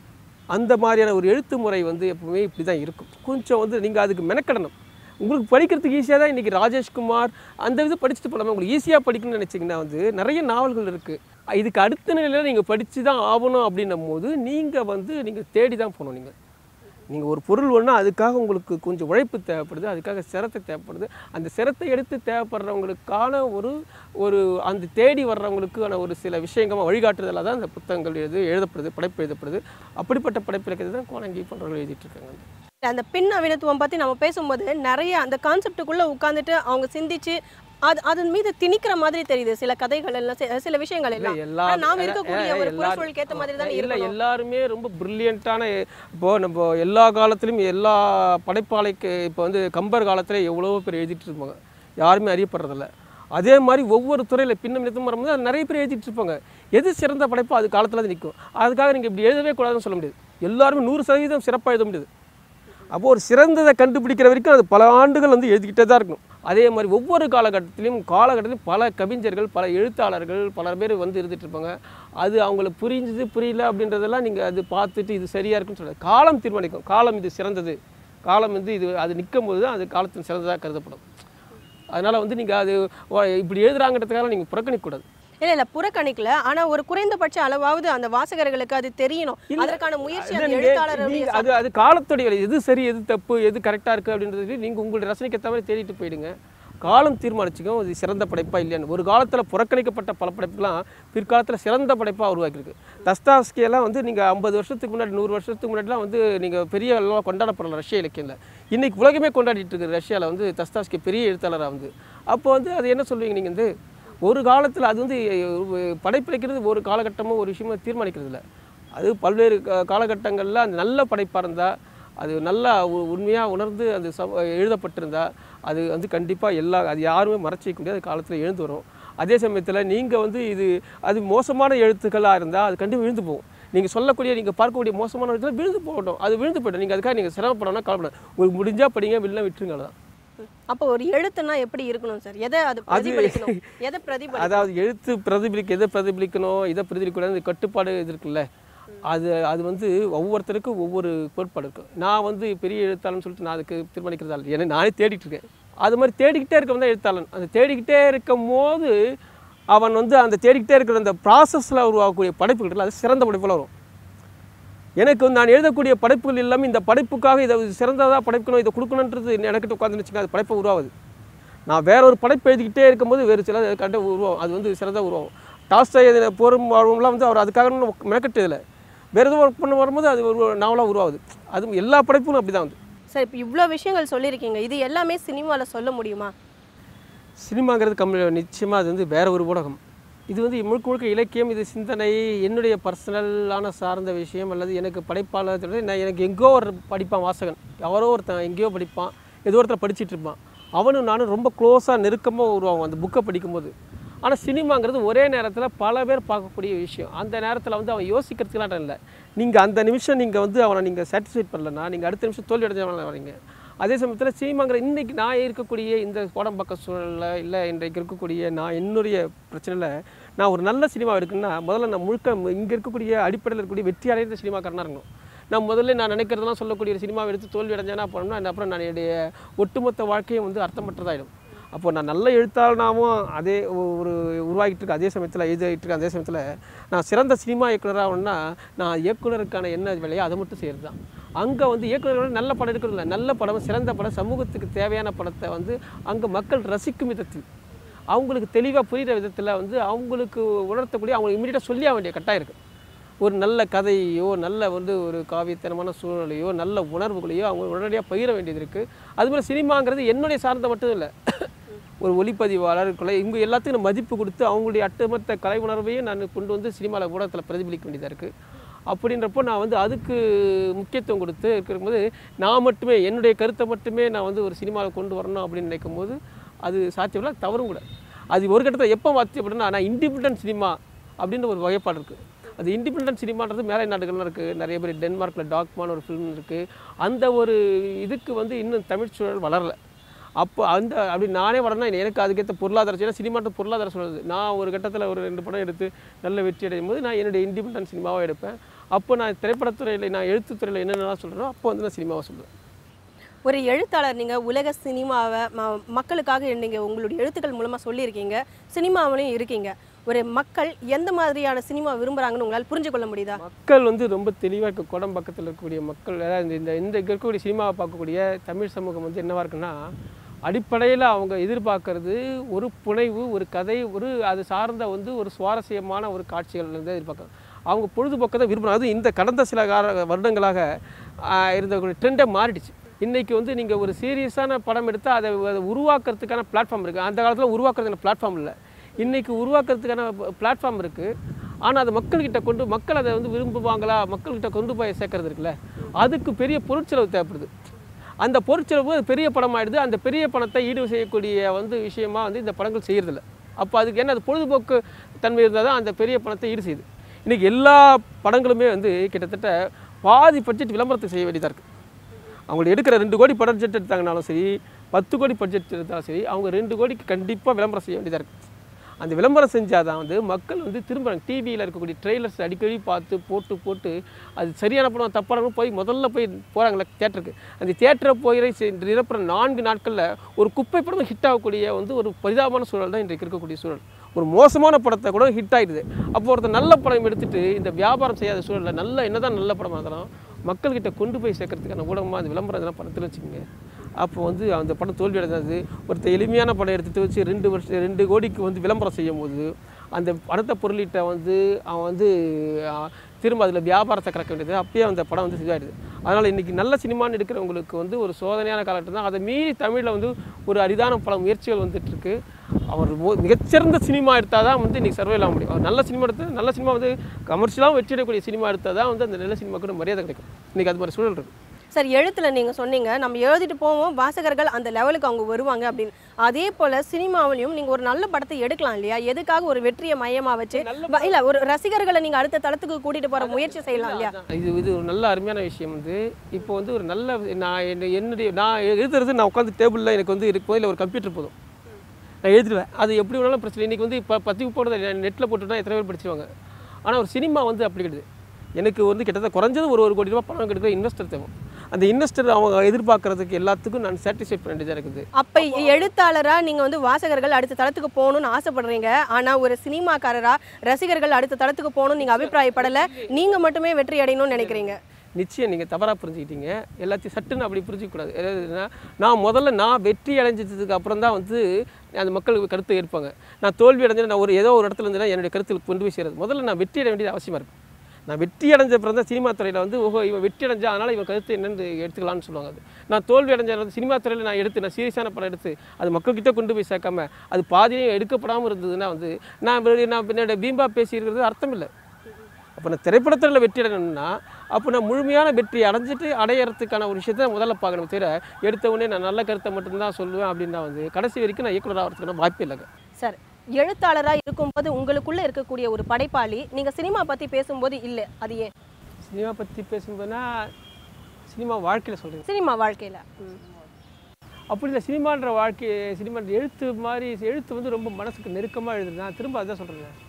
அந்த மாதிரியான ஒரு எழுத்து முறை வந்து எப்பவுமே இப்படி தான் இருக்கும் கொஞ்சம் வந்து நீங்கள் அதுக்கு மெனக்கடணும் உங்களுக்கு படிக்கிறதுக்கு ஈஸியாக தான் இன்றைக்கி ராஜேஷ்குமார் அந்த இது படிச்சுட்டு போகலாமா உங்களுக்கு ஈஸியாக படிக்கணும்னு நினச்சிங்கன்னா வந்து நிறைய நாவல்கள் இருக்குது இதுக்கு அடுத்த நிலையில் நீங்கள் படித்து தான் ஆகணும் அப்படின்னும் போது நீங்கள் வந்து நீங்கள் தேடி தான் போகணும் நீங்கள் நீங்கள் ஒரு பொருள் ஒன்றா அதுக்காக உங்களுக்கு கொஞ்சம் உழைப்பு தேவைப்படுது அதுக்காக சிரத்தை தேவைப்படுது அந்த சிரத்தை எடுத்து தேவைப்படுறவங்களுக்கான ஒரு ஒரு அந்த தேடி வர்றவங்களுக்கான ஒரு சில விஷயங்கள் வழிகாட்டுதலாக தான் அந்த புத்தகங்கள் எழுது எழுதப்படுது படைப்பு எழுதப்படுது அப்படிப்பட்ட படைப்பு இலக்கியத்தை தான் கோணங்கி போன்றவர்கள் எழுதிட்டு இருக்காங்க அந்த பின் நவீனத்துவம் பத்தி நம்ம பேசும்போது நிறைய அந்த கான்செப்டுக்குள்ள உட்கார்ந்துட்டு அவங்க சிந்திச்சு அது அதன் மீது திணிக்கிற மாதிரி தெரியுது சில கதைகள் எல்லாம் சி- சில விஷயங்கள் எல்லாம் எல்லா ஆனா நாம் இருக்கக்கூடிய ஒரு எல்லாரும் புறச்சூழலுக்கு ஏத்த மாதிரி தானே இல்லை இருக்கணும் எல்லாருமே ரொம்ப பிரில்லியண்ட்டான இப்போ நம்ம எல்லா காலத்துலையும் எல்லா படைப்பாளைக்கு இப்போ வந்து கம்பர் காலத்தில் எவ்வளோ பேர் எழுதிட்டு இருப்பாங்க யாருமே அறியப்படுறதில்ல அதே மாதிரி ஒவ்வொரு துறையில் பின்னம் நிறுத்தம் வரும்போது அது நிறைய பேர் எழுதிட்டு இருப்பாங்க எது சிறந்த படைப்போ அது காலத்தில் தான் நிற்கும் அதுக்காக நீங்கள் இப்படி எழுதவே கூடாதுன்னு சொல்ல முடியாது எல்லாருமே நூறு சதவீதம் சிறப்பாக எழுத முடியாது அப்போ ஒரு சிறந்ததை கண்டுபிடிக்கிற வரைக்கும் அது பல ஆண்டுகள் வந்து எழுதிக்கிட்டே தான் இருக்கணும் அதே மாதிரி ஒவ்வொரு காலகட்டத்திலையும் காலகட்டத்திலும் பல கவிஞர்கள் பல எழுத்தாளர்கள் பல பேர் வந்து இருந்துட்டு இருப்பாங்க அது அவங்களுக்கு புரிஞ்சுது புரியல அப்படின்றதெல்லாம் நீங்கள் அது பார்த்துட்டு இது சரியாக இருக்குன்னு சொல்ல காலம் தீர்மானிக்கும் காலம் இது சிறந்தது காலம் வந்து இது அது நிற்கும் போது தான் அது காலத்தின் சிறந்ததாக கருதப்படும் அதனால் வந்து நீங்கள் அது வ- இப்படி எழுதுறாங்கிறதுக்காக நீங்கள் புறக்கணிக்கக்கூடாது இல்ல இல்ல புறக்கணிக்கல ஆனா ஒரு குறைந்தபட்ச அளவாவது அந்த வாசகர்களுக்கு அது தெரியணும் அதற்கான முயற்சி அது அந்த நீங்க- எழுத்தாளருடைய நீங்க- அது அது காலத்துடைய வேலை. எது சரி எது தப்பு எது கரெக்டாக இருக்குது அப்படின்றது நீங்கள் உங்களுடைய ரசனைக்கு ஏற்ற மாதிரி தேடிட்டு போயிடுங்க காலம் தீர்மானிச்சுக்கும் இது சிறந்த படைப்பா இல்லையான்னு ஒரு காலத்தில் புறக்கணிக்கப்பட்ட பல படைப்புலாம் பிற்காலத்தில் சிறந்த படைப்பாக உருவாக்கியிருக்கு தஸ்தாஸ்கியெல்லாம் வந்து நீங்கள் ஐம்பது வருஷத்துக்கு முன்னாடி நூறு வருஷத்துக்கு முன்னாடிலாம் வந்து நீங்கள் பெரிய அளவில் கொண்டாடப்படல ரஷ்ய இலக்கியத்தில் இன்னைக்கு உலகமே கொண்டாடிட்டு இருக்கு ரஷ்யாவில் வந்து தஸ்தாஸ்கி பெரிய எழுத்தாளராக வந்து அப்போ வந்து அது என்ன சொல்லுவீங்க நீங்கள் வந்து ஒரு காலத்தில் அது வந்து படைப்பிழைக்கிறது ஒரு காலகட்டமோ ஒரு விஷயமோ தீர்மானிக்கிறது இல்லை அது பல்வேறு கா- காலகட்டங்களில் அந்த நல்ல படைப்பாக இருந்தால் அது நல்லா உண்மையாக உணர்ந்து அது சம எழுதப்பட்டிருந்தா அது வந்து கண்டிப்பாக எல்லா அது யாருமே மறைச்சி வைக்க முடியாது காலத்தில் எழுந்து வரும் அதே சமயத்தில் நீங்கள் வந்து இது அது மோசமான எழுத்துக்களாக இருந்தால் அது கண்டிப்பாக விழுந்து போகும் நீங்கள் சொல்லக்கூடிய நீங்கள் பார்க்கக்கூடிய மோசமான எழுத்துல விழுந்து போகட்டும் அது விழுந்து போய்டும் நீங்கள் அதுக்காக நீங்கள் சிரமப்படணும்னா கவலைப்படாது உங்களுக்கு முடிஞ்சால் படிங்க வெளில விட்டுருங்க அவ்வளவுதான். அப்போ ஒரு எழுத்துனா எப்படி இருக்கணும் சார் எதை அது பிரதிபலிக்கணும் எதை பிரதிபலி அதாவது எழுத்து பிரதிபலிக்க எதை பிரதிபலிக்கணும் எதை பிரதிபலிக்கக்கூடாது கட்டுப்பாடு இது இருக்குல்ல அது அது வந்து ஒவ்வொருத்தருக்கும் ஒவ்வொரு கோட்பாடு இருக்கும் நான் வந்து பெரிய எழுத்தாளர்னு சொல்லிட்டு நான் அதுக்கு தீர்மானிக்கிறதா இல்லை ஏன்னா நானே தேடிட்டு இருக்கேன் அது மாதிரி தேடிக்கிட்டே இருக்கவன் தான் எழுத்தாளன் அந்த தேடிக்கிட்டே இருக்கும் போது அவன் வந்து அந்த தேடிக்கிட்டே இருக்கிற அந்த ப்ராசஸில் உருவாகக்கூடிய படைப்புகள் இருக்குல்ல, அது சிறந்த படைப்புல வரும் எனக்கு வந்து நான் எழுதக்கூடிய படைப்புகள் எல்லாமே இந்த படைப்புக்காக இதை சிறந்ததாக படைக்கணும் இதை கொடுக்கணுன்றது எனக்கிட்ட உட்காந்து வச்சுக்கோங்க அது படைப்பை உருவாகுது நான் வேற ஒரு படைப்பு எழுதிக்கிட்டே இருக்கும்போது வேறு சில கண்ட உருவாகும் அது வந்து சிறந்ததாக உருவாகும் டாஸ்டாய் எழுதின போரும் வாழ்வும்லாம் வந்து அவர் அதுக்காக மெனக்கட்டு இதில் வேறு எதுவும் ஒர்க் பண்ண வரும்போது அது ஒரு நாவலாக உருவாகுது அது எல்லா படைப்பும் அப்படி தான் வந்து சார் இப்போ இவ்வளோ விஷயங்கள் சொல்லியிருக்கீங்க இது எல்லாமே சினிமாவில் சொல்ல முடியுமா சினிமாங்கிறது கம்மி நிச்சயமாக அது வந்து வேற ஒரு ஊடகம் இது வந்து முழுக்க முழுக்க இலக்கியம் இது சிந்தனை என்னுடைய பர்சனலான சார்ந்த விஷயம் அல்லது எனக்கு படைப்பாளர் சொல்றது, நான் எனக்கு எங்கேயோ ஒரு படிப்பான் வாசகன் யாரோ ஒருத்தன் எங்கேயோ படிப்பான் ஏதோ ஒருத்தர் படிச்சிட்டு இருப்பான் அவனும் நானும் ரொம்ப க்ளோஸாக நெருக்கமாக உருவாகும் அந்த புக்கை படிக்கும்போது ஆனால் சினிமாங்கிறது ஒரே நேரத்தில் பல பேர் பார்க்கக்கூடிய விஷயம் அந்த நேரத்தில் வந்து அவன் யோசிக்கிறதுக்குலாம் இடம் இல்லை நீங்கள் அந்த நிமிஷம் நீங்கள் வந்து அவனை நீங்கள் சாட்டிஸ்ஃபைட் பண்ணலன்னா நீங்கள் அடுத்த நிமிஷம் தோல்வி அடைஞ்சவன வரீங்க அதே சமயத்தில் சினிமாங்கிற இன்னைக்கு நான் இருக்கக்கூடிய இந்த கோடம்பாக்க சூழலில் இல்லை இன்றைக்கு இருக்கக்கூடிய நான் என்னுடைய பிரச்சனையில் நான் ஒரு நல்ல சினிமா எடுக்கணும்னா முதல்ல நான் முழுக்க இங்கே இருக்கக்கூடிய அடிப்படையில் இருக்கக்கூடிய வெற்றி அடைந்த சினிமாக்காரனாக இருக்கணும் நான் முதல்ல நான் நினைக்கிறதெல்லாம் சொல்லக்கூடிய ஒரு சினிமாவை எடுத்து தோல்வி அடைஞ்சேன்னா பண்ணணும்னா அப்புறம் நான் என்னுடைய ஒட்டுமொத்த வாழ்க்கையும் வந்து அர்த்தமற்றதாயிடும் அப்போ நான் நல்ல எழுத்தாளனாகவும் அதே ஒ- ஒரு உருவாகிட்டு இருக்க அதே சமயத்தில் எழுதிட்டு இருக்க அதே சமயத்தில் நான் சிறந்த சினிமா இயக்குனராக ஆகணும்னா நான் இயக்குனருக்கான என்ன வேலையோ அதை மட்டும் செய்கிறது தான் அங்கே வந்து இயக்குனர்கள் நல்ல படம் எடுக்கிறது இல்லை நல்ல படம் சிறந்த படம் சமூகத்துக்கு தேவையான படத்தை வந்து அங்கே மக்கள் ரசிக்கும் விதத்தில் அவங்களுக்கு தெளிவாக புரிகிற விதத்தில் வந்து அவங்களுக்கு உணர்த்தக்கூடிய அவங்களுக்கு இமீடியட்டாக சொல்லிய வேண்டிய கட்டாயம் இருக்குது ஒரு நல்ல கதையோ நல்ல வந்து ஒரு காவியத்தனமான சூழ்நிலையோ நல்ல உணர்வுகளையோ அவங்க உடனடியாக பகிர வேண்டியது இருக்குது அதுமாதிரி சினிமாங்கிறது என்னுடைய சார்ந்த மட்டும் இல்லை ஒரு ஒளிப்பதிவாளர் கொலை இவங்க எல்லாத்துக்கும் நான் மதிப்பு கொடுத்து அவங்களுடைய அட்டுமொத்த கலை உணர்வையும் நான் கொண்டு வந்து சினிமாவில் ஊடகத்தில் பிரதிபலிக்க வேண்டியதாக இருக்குது அப்படின்றப்போ நான் வந்து அதுக்கு முக்கியத்துவம் கொடுத்து இருக்கும்போது நான் மட்டுமே என்னுடைய கருத்தை மட்டுமே நான் வந்து ஒரு சினிமாவில் கொண்டு வரணும் அப்படின்னு நினைக்கும் போது அது சாத்தியமில்ல தவறும் கூட அது ஒரு கட்டத்தில் எப்போ மாற்றி அப்படின்னா நான் இண்டிபெண்டன்ட் சினிமா அப்படின்ற ஒரு வகைப்பாடு இருக்குது அது இண்டிபெண்டன்ட் சினிமான்றது மேலை நாடுகள்லாம் இருக்குது நிறைய பேர் டென்மார்க்கில் டாக்மான் ஒரு ஃபிலிம் இருக்குது அந்த ஒரு இதுக்கு வந்து இன்னும் தமிழ் சூழல் வளரல அப்போ அந்த அப்படி நானே வரணும் எனக்கு அதுக்கேற்ற பொருளாதார ஏன்னா சினிமாட்ட பொருளாதார சொல்லுது நான் ஒரு கட்டத்தில் ஒரு ரெண்டு படம் எடுத்து நல்ல வெற்றி அடையும் போது நான் என்னுடைய இண்டிபெண்டன்ட் சினிமாவை எடுப்பேன் அப்போ நான் திரைப்படத்துறையில் நான் எழுத்துத்துறையில் என்னென்னலாம் சொல்கிறேனோ அப்போ வந்து நான் சினிமாவை சொல்லுவேன் ஒரு எழுத்தாளர் நீங்கள் உலக சினிமாவை ம- மக்களுக்காக நீங்கள் உங்களுடைய எழுத்துக்கள் மூலமாக சொல்லியிருக்கீங்க சினிமாவிலையும் இருக்கீங்க ஒரு மக்கள் எந்த மாதிரியான சினிமா விரும்புகிறாங்கன்னு உங்களால் புரிஞ்சு கொள்ள முடியுதா மக்கள் வந்து ரொம்ப தெளிவாக இருக்க குடம் பக்கத்தில் இருக்கக்கூடிய மக்கள் அதாவது இந்த- இந்த இந்த இங்க இருக்கக்கூடிய சினிமாவை பார்க்கக்கூடிய தமிழ் சமூகம் வந்து என்னவா இருக்குன்னா அடிப்படையில் அவங்க எதிர்பார்க்கறது ஒரு புனைவு ஒரு கதை ஒரு அது சார்ந்த வந்து ஒரு சுவாரஸ்யமான ஒரு காட்சிகள் வந்து எதிர்பார்க்குறாங்க அவங்க பொழுதுபோக்கத்தை விரும்புகிறாங்க அது இந்த கடந்த சில கால வருடங்களாக ஆஹ், இருந்த ட்ரெண்டை மாறிடுச்சு இன்றைக்கி வந்து நீங்கள் ஒரு சீரியஸான படம் எடுத்தால் அதை அதை உருவாக்குறதுக்கான பிளாட்ஃபார்ம் இருக்குது அந்த காலத்தில் உருவாக்குறதுக்கான பிளாட்ஃபார்ம் இல்லை இன்றைக்கி உருவாக்குறதுக்கான பிளாட்ஃபார்ம் இருக்குது ஆனால் அதை மக்கள்கிட்ட கொண்டு மக்கள் அதை வந்து விரும்புவாங்களா மக்கள்கிட்ட கொண்டு போய் சேர்க்கறது இருக்குல்ல அதுக்கு பெரிய பொருட்செலவு தேவைப்படுது அந்த பொருட்செலவு அது பெரிய படம் ஆயிடுது அந்த பெரிய பணத்தை ஈடு செய்யக்கூடிய வந்து விஷயமா வந்து இந்த படங்கள் செய்யறதில்ல அப்போ அதுக்கு என்ன அது பொழுதுபோக்கு தன்மை இருந்தால் தான் அந்த பெரிய பணத்தை ஈடு செய்யுது இன்றைக்கி எல்லா படங்களுமே வந்து கிட்டத்தட்ட பாதி பட்ஜெட் விளம்பரத்துக்கு செய்ய வேண்டியதாக இருக்குது அவங்க எடுக்கிற ரெண்டு கோடி பட்ஜெட் எடுத்தாங்கனாலும் சரி பத்து கோடி பட்ஜெட் எடுத்தாலும் சரி அவங்க ரெண்டு கோடிக்கு கண்டிப்பாக விளம்பரம் செய்ய வேண்டியதாக இருக்குது அந்த விளம்பரம் செஞ்சால் தான் வந்து மக்கள் வந்து திரும்புகிறாங்க டிவியில் இருக்கக்கூடிய ட்ரெய்லர்ஸ் அடிக்கடி பார்த்து போட்டு போட்டு அது சரியான படம் தப்பான போய் முதல்ல போய் போகிறாங்களே தேட்டருக்கு அந்த தேட்டரை போய் நிரப்புற நான்கு நாட்களில் ஒரு குப்பை படம் ஹிட் ஆகக்கூடிய வந்து ஒரு பரிதாபமான சூழல் தான் இன்றைக்கு இருக்கக்கூடிய சூழல் ஒரு மோசமான படத்தை கூட ஹிட் ஆயிடுது அப்போ ஒருத்தர் நல்ல படம் எடுத்துட்டு இந்த வியாபாரம் செய்யாத சூழலில் நல்ல என்னதான் நல்ல படமாக இருந்தாலும் மக்கள்கிட்ட கொண்டு போய் சேர்க்கறதுக்கான ஊடகமாக அந்த விளம்பரம் இதெல்லாம் படத்தில் வச்சுக்கோங்க அப்போ வந்து அந்த படம் தோல்வி அடைந்தது ஒருத்தர் எளிமையான படம் எடுத்துகிட்டு வச்சு ரெண்டு வருஷம் ரெண்டு கோடிக்கு வந்து விளம்பரம் செய்யும் போது அந்த படத்தை பொருளிட்ட வந்து அவன் வந்து ஆ, திரும்ப அதில் வியாபாரத்தை கறக்க வேண்டியது அப்பயே அந்த படம் வந்து இதாகிடுது அதனால் இன்றைக்கி நல்ல சினிமான்னு எடுக்கிறவங்களுக்கு வந்து ஒரு சோதனையான காலகட்டம் தான் அதை மீறி தமிழில் வந்து ஒரு அரிதான பல முயற்சிகள் வந்துட்டுருக்கு அவர் மோ- மிகச்சிறந்த சினிமா எடுத்தால் தான் வந்து இன்றைக்கி சர்வே ஆக முடியும் அவர் நல்ல சினிமா எடுத்து நல்ல சினிமா வந்து கமர்ஷியலாகவும் வெற்றி அடையக்கூடிய சினிமா எடுத்தால் தான் வந்து அந்த நல்ல சினிமாக்கு ஒரு மரியாதை கிடைக்கும் இன்றைக்கி அது மாதிரி சூழல் இருக்குது சார் எழுத்துல நீங்க சொன்னீங்க நம்ம எழுதிட்டு போவோம் வாசகர்கள் அந்த லெவலுக்கு அவங்க வருவாங்க அப்படின்னு அதே போல சினிமாவிலையும் நீங்க ஒரு நல்ல படத்தை எடுக்கலாம் இல்லையா எதுக்காக ஒரு வெற்றியை மையமா வச்சு வ- இல்ல ஒரு ரசிகர்களை நீங்க அடுத்த தளத்துக்கு கூட்டிட்டு போற முயற்சி செய்யலாம் இல்லையா இது இது ஒரு நல்ல அருமையான விஷயம் வந்து இப்போ வந்து ஒரு நல்ல நான் என்ன- என்னுடைய நான் எழுதுறது நான் உட்காந்து டேபிளில் எனக்கு வந்து இருக்கு போதில் ஒரு கம்ப்யூட்டர் போதும் நான் எழுதிடுவேன் அது எப்படி வேணாலும் பிரச்சனை இன்றைக்கி வந்து இப்போ பதிவு போடுறது நெட்டில் போட்டுட்டா எத்தனை பேர் படிச்சிருவாங்க ஆனால் ஒரு சினிமா வந்து அப்படி கிடையாது எனக்கு வந்து கிட்டத்தட்ட குறைஞ்சது ஒரு ஒரு கோடி ரூபாய் பணம் கிடைக்கிற இன்வெஸ்டர் தேவை அந்த இன்வெஸ்டர் அவங்க எதிர்பார்க்கறதுக்கு எல்லாத்துக்கும் நான் சாட்டிஸ்ஃபை பண்ண வேண்டியதாக இருக்குது அப்ப எழுத்தாளரா நீங்க வந்து வாசகர்கள் அடுத்த தளத்துக்கு போகணும்னு ஆசைப்படுறீங்க ஆனா ஒரு சினிமாக்காரரா ரசிகர்கள் அடுத்த தளத்துக்கு போகணும்னு நீங்க அபிப்பிராயப்படல நீங்க மட்டுமே வெற்றி அடையணும்னு நினைக்கிறீங்க நிச்சயம் நீங்கள் தவறாக புரிஞ்சுக்கிட்டீங்க எல்லாத்தையும் சட்டுன்னு அப்படி புரிஞ்சிக்கக்கூடாது அதாவதுன்னா நான் முதல்ல நான் வெற்றி அடைஞ்சதுக்கு அப்புறம் தான் வந்து அந்த மக்களுக்கு கருத்தை ஏற்பாங்க நான் தோல்வி அடைஞ்சேன் நான் ஒரு ஏதோ ஒரு இடத்துல இருந்தேன்னா என்னுடைய கருத்துக்கு கொண்டு போய் சேருது முதல்ல நான் வெற்றி அடைய வேண்டியது அவசியமாக இருக்கும் நான் வெற்றி அடைஞ்ச அப்புறம் தான் சினிமா துறையில் வந்து ஓஹோ இவன் வெற்றி அடைஞ்சா அதனால் இவன் கருத்து என்னன்னு எடுத்துக்கலாம்னு சொல்லுவாங்க அது நான் தோல்வி அடைஞ்ச வந்து சினிமா துறையில் நான் எடுத்து நான் சீரியஸான படம் எடுத்து அது மக்கள்கிட்ட கொண்டு போய் சேர்க்காம அது பாதியிலே எடுக்கப்படாமல் இருந்ததுன்னா வந்து நான் வெ- நான் என்னோட பீம்பா பேசியிருக்கிறது அர்த்தம் இல்லை அப்போ நான் திரைப்படத்தில் வெற்றி அடையணும்னா அப்போ நான் முழுமையான வெற்றி அடைஞ்சிட்டு அடையறதுக்கான ஒரு விஷயத்தை முதல்ல பார்க்கணும் தவிர எடுத்த உடனே நான் நல்ல கருத்தை மட்டும்தான் சொல்லுவேன் அப்படின்னா வந்து கடைசி வரைக்கும் நான் இயக்குனர் ஆகிறதுக்கான வாய்ப்பே இல்லைங்க சார் எழுத்தாளரா இருக்கும்போது உங்களுக்குள்ள இருக்கக்கூடிய ஒரு படைப்பாளி நீங்க சினிமா பத்தி பேசும்போது இல்ல அது ஏன் சினிமா பற்றி பேசும்போதுனா சினிமா வாழ்க்கையில் சொல்கிறேன் சினிமா வாழ்க்கையில ம். அப்படி இல்லை சினிமான்ற வாழ்க்கை சினிமா எழுத்து மாதிரி எழுத்து வந்து ரொம்ப மனசுக்கு நெருக்கமாக எழுதுறது நான் திரும்ப அதான் சொல்கிறேன்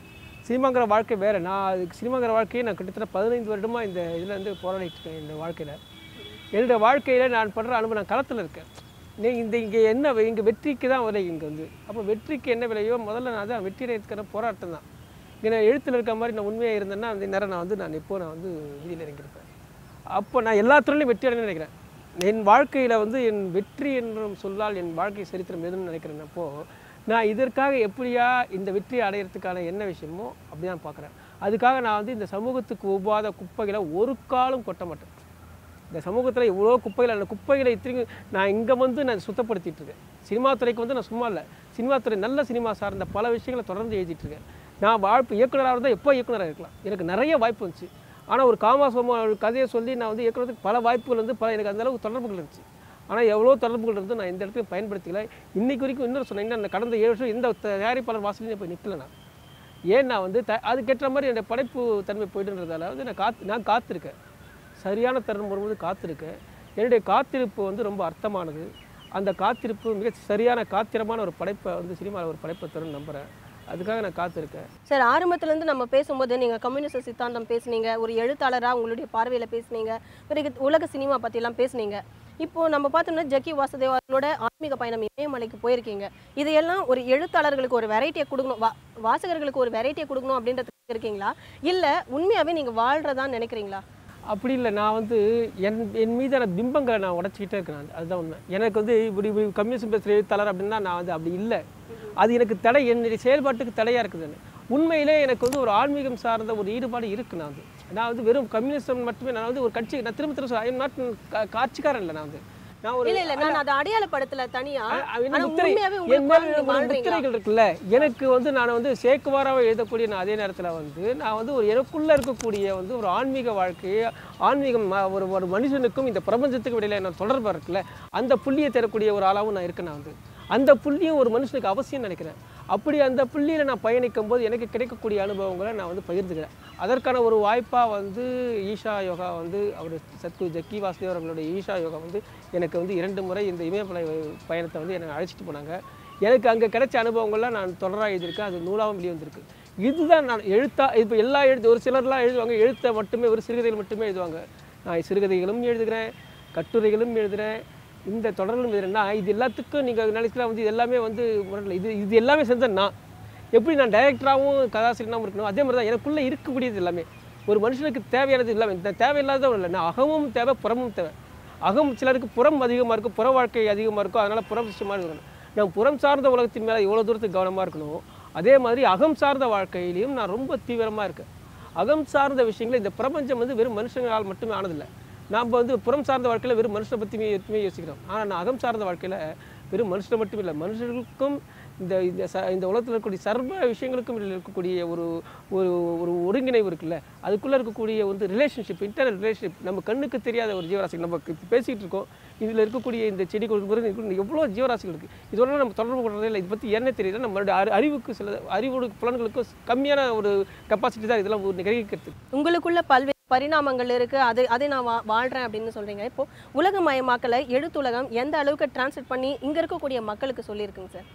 சினிமாங்கிற வாழ்க்கை வேறு நான் அதுக்கு சினிமாங்கிற வாழ்க்கையை நான் கிட்டத்தட்ட பதினைந்து வருடமாக இந்த இதில் வந்து போராடிட்டு இருக்கேன் இந்த வாழ்க்கையில் என்னுடைய வாழ்க்கையில் நான் படுற அனுபவம் நான் களத்தில் இருக்கேன் நீ இந்த இங்கே என்ன இங்கே வெற்றிக்கு தான் விலை இங்கே வந்து அப்போ வெற்றிக்கு என்ன விலையோ முதல்ல நான் தான் வெற்றி அடையத்துக்கான போராட்டம் தான் இங்கே நான் எழுத்தில் இருக்க மாதிரி நான் உண்மையாக இருந்தேன்னா அந்த நேரம் நான் வந்து நான் எப்போ நான் வந்து வீதியில் இறங்கியிருப்பேன் அப்போ நான் எல்லா துறையிலும் வெற்றி அடையணும்னு நினைக்கிறேன் என் வாழ்க்கையில் வந்து என் வெற்றி என்றும் சொல்லால் என் வாழ்க்கை சரித்திரம் எதுன்னு நினைக்கிறேன் அப்போது நான் இதற்காக எப்படியா இந்த வெற்றியை அடையிறதுக்கான என்ன விஷயமோ அப்படி தான் பார்க்குறேன் அதுக்காக நான் வந்து இந்த சமூகத்துக்கு ஒவ்வாத குப்பைகளை ஒரு காலம் கொட்ட மாட்டேன் இந்த சமூகத்தில் எவ்வளோ குப்பைகள் அந்த குப்பைகளை இத்தனை நான் இங்கே வந்து நான் சுத்தப்படுத்திட்டு இருக்கேன் சினிமா துறைக்கு வந்து நான் சும்மா இல்லை சினிமா துறை நல்ல சினிமா சார்ந்த பல விஷயங்களை தொடர்ந்து எழுதிட்டு இருக்கேன் நான் வாழ்ப்பு இயக்குனராக இருந்தால் எப்போ இயக்குனராக இருக்கலாம் எனக்கு நிறைய வாய்ப்பு இருந்துச்சு ஆனால் ஒரு காமாசோமா ஒரு கதையை சொல்லி நான் வந்து இயக்குறதுக்கு பல வாய்ப்புகள் வந்து பல எனக்கு அந்த அளவுக்கு தொடர்புகள் இருந்துச்சு ஆனால் எவ்வளோ தொடர்புகள் இருந்து நான் இந்த இடத்துலையும் பயன்படுத்திக்கல இன்னைக்கு வரைக்கும் இன்னொரு சொன்னீங்கன்னா நான் கடந்த ஏழு வருஷம் எந்த தயாரிப்பாளர் வாசலையும் போய் நிற்கல நான் ஏன் நான் வந்து த அதுக்கேற்ற மாதிரி என்னுடைய படைப்பு தன்மை போயிட்டுன்றதால வந்து நான் காத்து நான் காத்திருக்கேன் சரியான தருணம் வரும்போது காத்திருக்கேன் என்னுடைய காத்திருப்பு வந்து ரொம்ப அர்த்தமானது அந்த காத்திருப்பு மிக சரியான காத்திரமான ஒரு படைப்பை வந்து சினிமாவில் ஒரு படைப்பை தரும்னு நம்புகிறேன் அதுக்காக நான் காத்திருக்கேன் சார் ஆரம்பத்துல இருந்து நம்ம பேசும்போது நீங்க கம்யூனிஸ்ட் சித்தாந்தம் பேசுனீங்க ஒரு எழுத்தாளரா உங்களுடைய பார்வையில பேசுனீங்க பிறகு உலக சினிமா பத்திலாம் பேசுனீங்க இப்போ நம்ம பார்த்தோம்னா ஜக்கி வாசுதேவ் அவர்களோட ஆன்மீக பயணம் இமயமலைக்கு போயிருக்கீங்க இதையெல்லாம் ஒரு எழுத்தாளர்களுக்கு ஒரு வெரைட்டியை கொடுக்கணும் வா வாசகர்களுக்கு ஒரு வெரைட்டியை கொடுக்கணும் அப்படின்றதுக்கு இருக்கீங்களா இல்ல உண்மையாவே நீங்க வாழ்றதா நினைக்கிறீங்களா அப்படி இல்லை நான் வந்து என் என் மீதான பிம்பங்களை நான் உடச்சிக்கிட்டே இருக்கேன் நான். அதுதான் உண்மை எனக்கு வந்து இப்படி இப்படி கம்யூனிஸ்ட் பேசுகிற எழுத்தாளர் அப்படின்னா நான் வந்து அப்படி இல்லை அது எனக்கு தடை என்னுடைய செயல்பாட்டுக்கு தடையாக இருக்குது உண்மையிலே எனக்கு வந்து ஒரு ஆன்மீகம் சார்ந்த ஒரு ஈடுபாடு இருக்குது நான் வந்து நான் வந்து வெறும் கம்யூனிஸ்டம் மட்டுமே நான் வந்து ஒரு கட்சி நான் திரும்ப திரும்ப ஐ எம் நாட் காட்சிக்காரன் இல்லை நான் வந்து நான் ஒரு இல்ல இல்ல நான் அதை அடையாளப்படுத்தல தனியா அ- அ- என்ன ஆனா முத்திரை உண்மையாவே என் உங்களுக்கு மேல நீங்க ஒரு வாழ்றீங்களா முத்திரைகள் இருக்குல்ல எனக்கு வந்து நான் வந்து சேக்குவாராக எழுதக்கூடிய நான் அதே நேரத்தில் வந்து நான் வந்து ஒரு எனக்குள்ள இருக்கக்கூடிய வந்து ஒரு ஆன்மீக வாழ்க்கையை ஆன்மீகம் ம- ஒரு ஒரு மனுஷனுக்கும் இந்த பிரபஞ்சத்துக்கும் இடையில என்ன தொடர்பு இருக்குல்ல அந்த புள்ளியை தரக்கூடிய ஒரு ஆளாகவும் நான் இருக்கேன் நான் வந்து அந்த புள்ளியும் ஒரு மனுஷனுக்கு அவசியம் நினைக்கிறேன் அப்படி அந்த புள்ளியில் நான் பயணிக்கும் போது எனக்கு கிடைக்கக்கூடிய அனுபவங்களை நான் வந்து பகிர்ந்துக்கிறேன் அதற்கான ஒரு வாய்ப்பாக வந்து ஈஷா யோகா வந்து அவர் சத்குரு ஜக்கி வாசுதேவ் அவர்களுடைய ஈஷா யோகா வந்து எனக்கு வந்து இரண்டு முறை இந்த இமயமலை பயணத்தை வந்து எனக்கு அழைச்சிட்டு போனாங்க எனக்கு அங்கே கிடைச்ச அனுபவங்கள்லாம் நான் தொடராக எழுதியிருக்கேன் அது நூலாகவும் வெளியே வந்திருக்கு இதுதான் நான் எழுத்தா இப்போ எல்லா எழுத்து ஒரு சிலர்லாம் எழுதுவாங்க எழுத்தை மட்டுமே ஒரு சிறுகதைகள் மட்டுமே எழுதுவாங்க நான் சிறுகதைகளும் எழுதுகிறேன் கட்டுரைகளும் எழுதுகிறேன் இந்த தொடர்களும் எழுதுறேன்னா இது எல்லாத்துக்கும் நீங்கள் நினைக்கலாம் வந்து இது எல்லாமே வந்து முரண்ல. இது இது எல்லாமே செஞ்சேன் நான் எப்படி நான் டைரக்டராகவும் கதாசிரியனாகவும் இருக்கணும் அதே மாதிரி தான் எனக்குள்ளே இருக்கக்கூடியது எல்லாமே ஒரு மனுஷனுக்கு தேவையானது எல்லாமே இந்த தேவையில்லாத இல்லை நான் அகமும் தேவை புறமும் தேவை அகம் சிலருக்கு புறம் அதிகமாக இருக்கும் புற வாழ்க்கை அதிகமாக இருக்கும் அதனால் புறம் விஷயமாக இருக்கணும் நான் புறம் சார்ந்த உலகத்தின் மேலே எவ்வளோ தூரத்துக்கு கவனமாக இருக்கணும் அதே மாதிரி அகம் சார்ந்த வாழ்க்கையிலையும் நான் ரொம்ப தீவிரமாக இருக்கேன் அகம் சார்ந்த விஷயங்கள் இந்த பிரபஞ்சம் வந்து வெறும் மனுஷங்களால் மட்டுமே ஆனதில்லை நாம் வந்து புறம் சார்ந்த வாழ்க்கையில் வெறும் மனுஷனை பற்றி எப்பவுமே யோசிக்கிறோம் ஆனால் நான் அகம் சார்ந்த வாழ்க்கையில் வெறும் மனுஷனை மட்டும் இல்லை மனுஷர்களுக்கும் இந்த இந்த ச இந்த உலகத்தில் இருக்கக்கூடிய சர்வ விஷயங்களுக்கும் இடையில இருக்கக்கூடிய ஒரு ஒரு ஒரு ஒருங்கிணைவு இருக்குல்ல அதுக்குள்ளே இருக்கக்கூடிய வந்து ரிலேஷன்ஷிப் இன்டர்னல் ரிலேஷன்ஷிப் நம்ம கண்ணுக்கு தெரியாத ஒரு ஜீவராசி நம்ம இப்ப பேசிகிட்டு இருக்கோம் இதில் இருக்கக்கூடிய இந்த செடி கொண்டு எவ்வளோ ஜீவராசிகள் இருக்குது இதோட நம்ம தொடர்பு கொள்றதே இல்லை இதை பற்றி என்ன தெரியல நம்மளுடைய அறி அறிவுக்கு சில அறிவோட புலன்களுக்கு கம்மியான ஒரு கெப்பாசிட்டி தான் இதெல்லாம் ஒரு கிரகிக்கிறது உங்களுக்குள்ள பல்வேறு பரிணாமங்கள் இருக்கு அது அதை நான் வா- வாழ்றேன் அப்படின்னு சொல்றீங்க இப்போ உலகமயமாக்கலை எழுத்துலகம் எந்த அளவுக்கு டிரான்ஸ்லேட் பண்ணி இங்க இருக்கக்கூடிய மக்களுக்கு சொல்லியிருக்குங்க சார்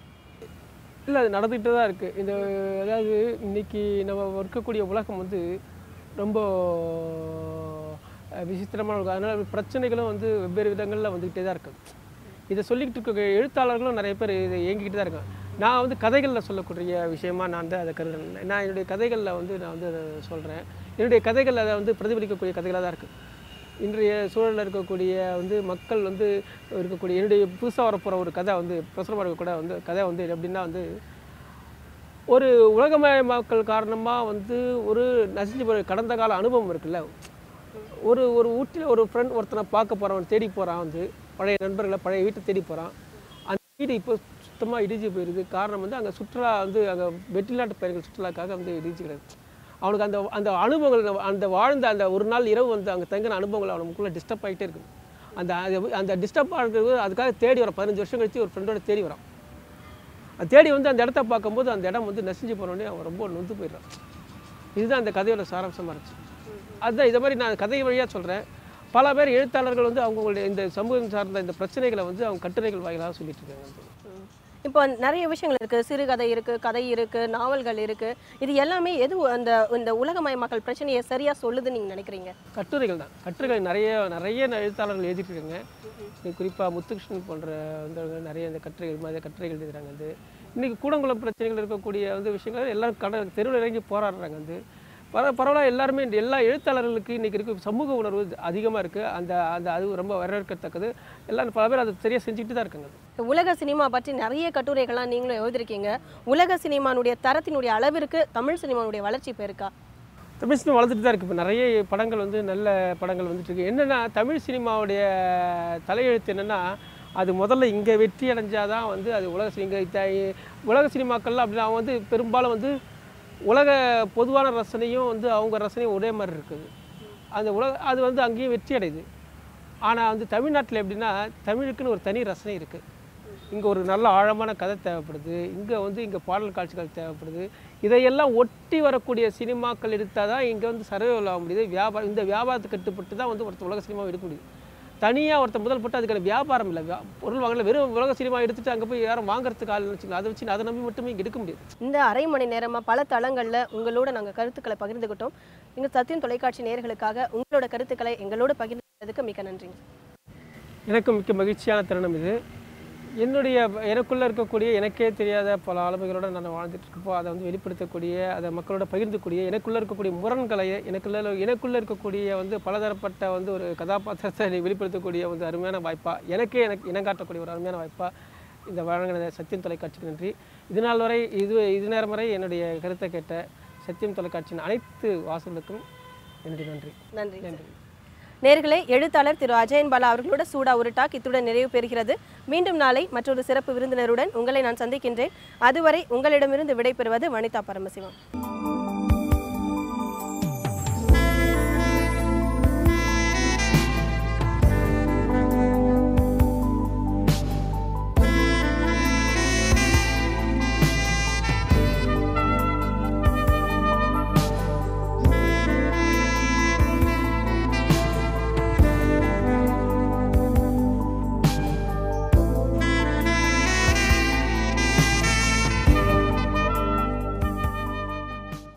இல்லை அது நடந்துகிட்டு தான் இருக்குது இந்த அதாவது இன்னைக்கு நம்ம இருக்கக்கூடிய உலகம் வந்து ரொம்ப அஹ், விசித்திரமான இருக்கும் அதனால் பிரச்சனைகளும் வந்து வெவ்வேறு விதங்களில் வந்துக்கிட்டே தான் இருக்குது இதை சொல்லிக்கிட்டு இருக்க எழுத்தாளர்களும் நிறைய பேர் இதை இயங்கிக்கிட்டு தான் இருக்காங்க நான் வந்து கதைகளில் சொல்லக்கூடிய விஷயமா நான் வந்து அதை கருதுறேன் நான் என்னுடைய கதைகளில் வந்து நான் வந்து அதை சொல்கிறேன் என்னுடைய கதைகள் அதை வந்து பிரதிபலிக்கக்கூடிய கதைகளாக தான் இருக்குது இன்றைய சூழலில் இருக்கக்கூடிய வந்து மக்கள் வந்து இருக்கக்கூடிய என்னுடைய புதுசாக வரப்போகிற ஒரு கதை வந்து பிரசுரமாக இருக்கக்கூட வந்து கதை வந்து எப்படின்னா வந்து ஒரு உலகமயமாக்கல் காரணமாக வந்து ஒரு நசிஞ்சு போகிற கடந்த கால அனுபவம் இருக்குல்ல ஒரு ஒரு ஊட்டியில் ஒரு ஃப்ரெண்ட் ஒருத்தனை பார்க்க போகிறான் தேடி போகிறான் வந்து பழைய நண்பர்களை பழைய வீட்டை தேடி போகிறான் அந்த வீடு இப்போ சுத்தமாக இடிஞ்சு போயிருக்கு காரணம் வந்து அங்கே சுற்றுலா வந்து அங்கே வெற்றிலாட்டு பயிர்கள் சுற்றுலாக்காக வந்து இடிஞ்சு கிடக்கு அவனுக்கு அந்த அந்த அனுபவங்கள் அந்த வாழ்ந்த அந்த ஒரு நாள் இரவு வந்து அங்கே தங்கின அனுபவங்கள் அவனுக்குள்ளே டிஸ்டர்ப் ஆகிட்டே இருக்கும் அந்த அது- அந்த டிஸ்டர்ப் ஆகிறது அதுக்காக தேடி வரான் பதினஞ்சு வருஷம் கழிச்சு ஒரு ஃப்ரெண்டோட தேடி வரான் அது தேடி வந்து அந்த இடத்த பார்க்கும்போது அந்த இடம் வந்து நசிஞ்சு போனோடனே அவன் ரொம்ப நொந்து போயிடுறான் இதுதான் அந்த கதையோட சாராம்சமாக இருந்துச்சு அதுதான் இதை மாதிரி நான் கதை வழியாக சொல்கிறேன் பல பேர் எழுத்தாளர்கள் வந்து அவங்களுடைய இந்த சமூகம் சார்ந்த இந்த பிரச்சனைகளை வந்து அவங்க கட்டுரைகள் வாயிலாக சொல்லிட்டு இருக்காங்க இப்போ நிறைய விஷயங்கள் இருக்கு சிறுகதை இருக்கு கதை இருக்கு நாவல்கள் இருக்கு இது எல்லாமே எது அந்த இந்த உலகமயமாக்கல் பிரச்சனையை சரியா சொல்லுதுன்னு நீங்க நினைக்கிறீங்க கட்டுரைகள் தான் கட்டுரைகள் நிறைய நிறைய எழுத்தாளர்கள் எழுதிட்டு இருக்காங்க குறிப்பாக முத்துகிருஷ்ணன் போன்ற வந்தவங்க நிறைய இந்த கட்டுரைகள் மாதிரி கட்டுரைகள் எழுதுறாங்க வந்து இன்றைக்கி கூடங்குளம் பிரச்சனைகள் இருக்கக்கூடிய வந்து விஷயங்கள் எல்லாரும் கட தெருவில் இறங்கி போராடுறாங்க வந்து பர பரவாயில்ல எல்லாருமே இந்த எல்லா எழுத்தாளர்களுக்கு இன்றைக்கி இருக்க சமூக உணர்வு அதிகமாக இருக்குது அந்த அந்த அது ரொம்ப வரவேற்கத்தக்கது எல்லாரும் பல பேர் அதை சரியாக செஞ்சுக்கிட்டு தான் இருக்காங்க உலக சினிமா பற்றி நிறைய கட்டுரைகள்லாம் நீங்களும் எழுதிருக்கீங்க உலக சினிமானுடைய தரத்தினுடைய அளவிற்கு தமிழ் சினிமானுடைய வளர்ச்சி இப்போ இருக்கா தமிழ் சினிமா வளர்ந்துட்டு தான் இருக்குது இப்போ நிறைய படங்கள் வந்து நல்ல படங்கள் வந்துட்டு இருக்கு என்னென்னா தமிழ் சினிமாவுடைய தலையெழுத்து என்னென்னா அது முதல்ல இங்கே வெற்றி அடைஞ்சாதான் வந்து அது உலக சினி இங்கே த- உலக சினிமாக்கள்லாம் அப்படின்னா அவங்க வந்து பெரும்பாலும் வந்து உலக பொதுவான ரசனையும் வந்து அவங்க ரசனையும் ஒரே மாதிரி இருக்குது அந்த உலக அது வந்து அங்கேயும் வெற்றி அடையுது ஆனால் வந்து தமிழ்நாட்டில் எப்படின்னா தமிழுக்குன்னு ஒரு தனி ரசனை இருக்குது இங்கே ஒரு நல்ல ஆழமான கதை தேவைப்படுது இங்கே வந்து இங்கே பாடல் காட்சிகள் தேவைப்படுது இதையெல்லாம் ஒட்டி வரக்கூடிய சினிமாக்கள் எடுத்தால் தான் இங்கே வந்து சர்வைவல் ஆக முடியுது வியாபாரம் இந்த வியாபாரத்துக்கு கட்டுப்பட்டு தான் வந்து ஒருத்தர் உலக சினிமாவை எடுக்க முடியுது தனியாக ஒருத்தர் முதல் போட்டு அதுக்கான வியாபாரம் இல்லை வியா- பொருள் வாங்கல வெறும் உலக சினிமா எடுத்துட்டு அங்கே போய் யாரும் வாங்குறதுக்கு ஆள் வச்சுக்கலாம் அதை வச்சு அதை நம்பி மட்டுமே இங்கே எடுக்க முடியாது இந்த அரை மணி நேரமா பல தளங்கள்ல உங்களோட நாங்க கருத்துக்களை பகிர்ந்துக்கிட்டோம் எங்க சத்தியம் தொலைக்காட்சி நேயர்களுக்காக உங்களோட கருத்துக்களை எங்களோட பகிர்ந்ததுக்கு மிக்க நன்றிங்க எனக்கும் மிக்க மகிழ்ச்சியான தருணம் இது என்னுடைய எனக்குள்ளே இருக்கக்கூடிய எனக்கே தெரியாத பல ஆளுமைகளோட நான் வாழ்ந்துட்டு இருக்கப்போ அதை வந்து வெளிப்படுத்தக்கூடிய அதை மக்களோட பகிர்ந்துக்கூடிய எனக்குள்ளே இருக்கக்கூடிய முரண்களை எனக்குள்ள எனக்குள்ளே இருக்கக்கூடிய வந்து பலதரப்பட்ட வந்து ஒரு கதாபாத்திரத்தை வெளிப்படுத்தக்கூடிய வந்து அருமையான வாய்ப்பாக எனக்கே எனக்கு இனங்காட்டக்கூடிய ஒரு அருமையான வாய்ப்பாக இந்த வழங்கின சத்தியம் தொலைக்காட்சிக்கு நன்றி இது நாள் வரை இது இது நேரம் வரை என்னுடைய கருத்தை கேட்ட சத்தியம் தொலைக்காட்சியின் அனைத்து வாசலுக்கும் என்னுடைய நன்றி நன்றி நன்றி நேர்களே எழுத்தாளர் திரு அஜயன் பாலா அவர்களோட சூடா ஒரு டாக் இத்துடன் நிறைவு பெறுகிறது மீண்டும் நாளை மற்றொரு சிறப்பு விருந்தினருடன் உங்களை நான் சந்திக்கின்றேன் அதுவரை உங்களிடமிருந்து விடைபெறுவது வனிதா பரமசிவம்